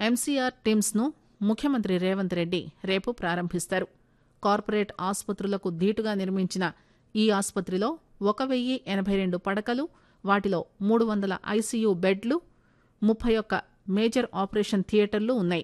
MCR TIMS ను ముఖ్యమంత్రి రేవంత్ రెడ్డి రేపు ప్రారంభిస్తారు కార్పొరేట్ ఆసుపత్రులకు ధీటుగా నిర్మించిన ఈ ఆసుపత్రిలో ఒక వెయ్యి ఎనభై రెండు పడకలు వాటిలో మూడు వందల ఐసీయూ బెడ్లు ముప్పై ఒక్క మేజర్ ఆపరేషన్ థియేటర్లు ఉన్నాయి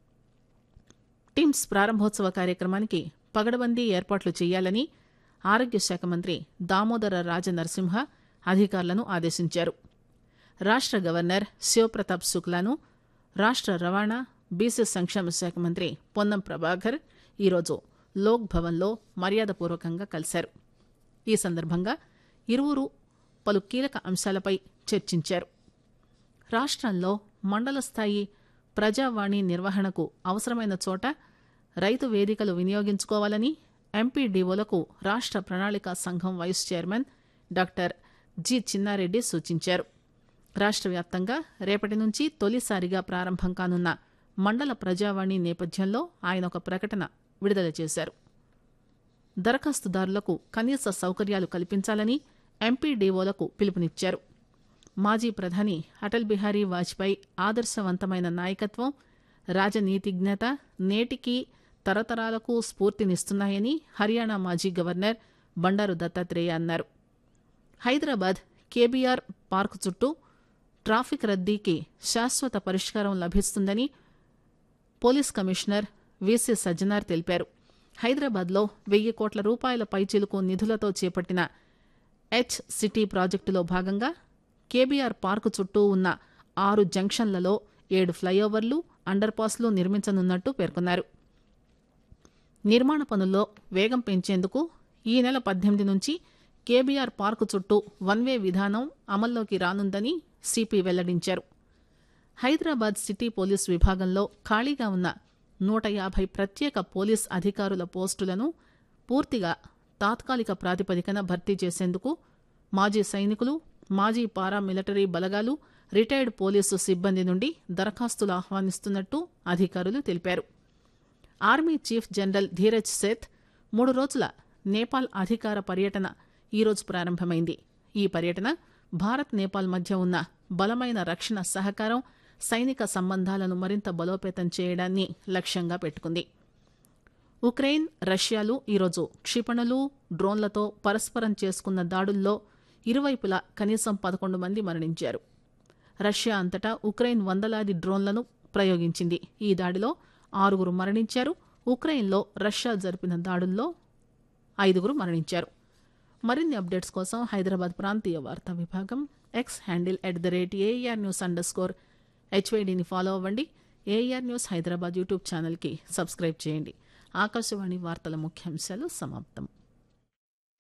టిమ్స్ ప్రారంభోత్సవ కార్యక్రమానికి పగడబందీ ఏర్పాట్లు చేయాలని ఆరోగ్య శాఖ మంత్రి దామోదర రాజనరసింహ అధికారులను ఆదేశించారు రాష్ట్ర గవర్నర్ శివప్రతాప్ శుక్లాను రాష్ట్ర రవాణా బీసీ సంక్షేమ శాఖ మంత్రి పొన్నం ప్రభాకర్ ఈరోజు లోక్ భవన్లో మర్యాదపూర్వకంగా కలిశారు ఈ సందర్భంగా ఇరువురు పలు కీలక అంశాలపై చర్చించారు రాష్ట్రంలో మండల స్థాయి ప్రజావాణి నిర్వహణకు అవసరమైన చోట రైతు వేదికలు వినియోగించుకోవాలని ఎంపీడీఓలకు రాష్ట్ర ప్రణాళికా సంఘం vice chairman doctor G Chinnareddy సూచించారు రాష్ట్ర వ్యాప్తంగా రేపటి నుంచి తొలిసారిగా ప్రారంభం కానున్న మండల ప్రజావాణి నేపథ్యంలో ఆయన ఒక ప్రకటన విడుదల చేశారు దరఖాస్తుదారులకు కనీస సౌకర్యాలు కల్పించాలని ఎంపీడీఓలకు పిలుపునిచ్చారు మాజీ ప్రధాని అటల్ బిహారీ వాజ్పేయి ఆదర్శవంతమైన నాయకత్వం రాజనీతిజ్ఞత నేటికి తరతరాలకు స్ఫూర్తినిస్తున్నాయని హర్యానా మాజీ గవర్నర్ బండారు దత్తాత్రేయ అన్నారు హైదరాబాద్ కేబీఆర్ పార్కు చుట్టూ ట్రాఫిక్ రద్దీకి శాశ్వత పరిష్కారం లభిస్తుందని పోలీస్ కమిషనర్ వీసీ సజ్జనార్ తెలిపారు హైదరాబాద్లో వెయ్యి కోట్ల రూపాయల పైచిలుకు నిధులతో చేపట్టిన హెచ్ సిటీ ప్రాజెక్టులో భాగంగా కేబీఆర్ పార్కు చుట్టూ ఉన్న ఆరు జంక్షన్లలో ఏడు ఫ్లైఓవర్లు అండర్ పాస్లు నిర్మించనున్నట్టు పేర్కొన్నారు నిర్మాణ పనుల్లో వేగం పెంచేందుకు ఈ నెల పద్దెనిమిది నుంచి కేబీఆర్ పార్కు చుట్టూ వన్ వే విధానం అమల్లోకి రానుందని సిపి వెల్లడించారు హైదరాబాద్ సిటీ పోలీస్ విభాగంలో ఖాళీగా ఉన్న నూట యాభై ప్రత్యేక పోలీస్ అధికారుల పోస్టులను పూర్తిగా తాత్కాలిక ప్రాతిపదికన భర్తీ చేసేందుకు మాజీ సైనికులు మాజీ పారామిలిటరీ బలగాలు రిటైర్డ్ పోలీసు సిబ్బంది నుండి దరఖాస్తులు ఆహ్వానిస్తున్నట్టు అధికారులు తెలిపారు army chief general Dheeraj Seth మూడు రోజుల నేపాల్ అధికార పర్యటన ఈరోజు ప్రారంభమైంది ఈ పర్యటన భారత్ నేపాల్ మధ్య ఉన్న బలమైన రక్షణ సహకారం సైనిక సంబంధాలను మరింత బలోపేతం చేయడాన్ని లక్ష్యంగా పెట్టుకుంది ఉక్రెయిన్ రష్యాలు ఈరోజు క్షిపణులు డ్రోన్లతో పరస్పరం చేసుకున్న దాడుల్లో ఇరువైపులా కనీసం పదకొండు మంది మరణించారు రష్యా అంతటా ఉక్రెయిన్ వందలాది డ్రోన్లను ప్రయోగించింది ఈ దాడిలో ఆరుగురు మరణించారు ఉక్రెయిన్లో రష్యా జరిపిన దాడుల్లో ఐదుగురు మరణించారు మరిన్ని అప్డేట్స్ కోసం హైదరాబాద్ ప్రాంతీయ వార్తా విభాగం X handle at the rate AIR news underscore స్కోర్ హెచ్వైడిని ఫాలో అవ్వండి ఏఆర్ న్యూస్ హైదరాబాద్ యూట్యూబ్ ఛానల్కి సబ్స్క్రైబ్ చేయండి ఆకాశవాణి వార్తల ముఖ్యాంశాలు సమాప్తం